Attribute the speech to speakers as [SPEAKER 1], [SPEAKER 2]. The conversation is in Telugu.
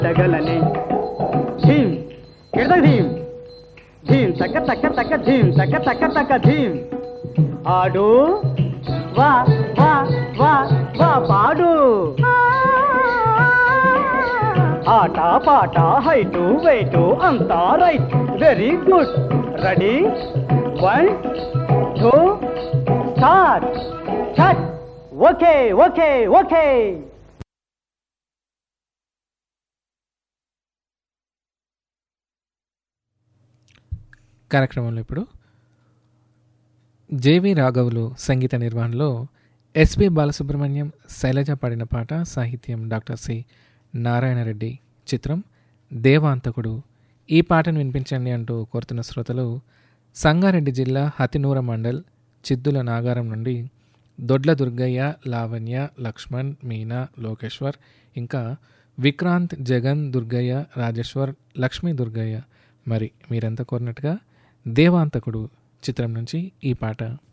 [SPEAKER 1] తగలని ధీం కిడద ధీం ధీం తక్క తక్క తక్క ధీం తక్క తక్క తక్క ధీం ఆడు వా వా వా వా పాడు ఆట పాట హైటు వెయిటు అంతా right very good ready one two start start okay okay okay
[SPEAKER 2] కార్యక్రమంలో ఇప్పుడు జేవి రాఘవులు సంగీత నిర్వహణలో ఎస్పి బాలసుబ్రహ్మణ్యం శైలజ పాడిన పాట సాహిత్యం డాక్టర్ సి నారాయణరెడ్డి చిత్రం దేవాంతకుడు ఈ పాటను వినిపించండి అంటూ కోరుతున్న శ్రోతలు సంగారెడ్డి జిల్లా హతినూర మండల్ చిద్దుల నాగారం నుండి దొడ్ల దుర్గయ్య లావణ్య లక్ష్మణ్ మీనా లోకేశ్వర్ ఇంకా విక్రాంత్ జగన్ దుర్గయ్య రాజేశ్వర్ లక్ష్మీ దుర్గయ్య మరి మీరంతా కోరినట్టుగా దేవాంతకుడు చిత్రం నుంచి ఈ పాట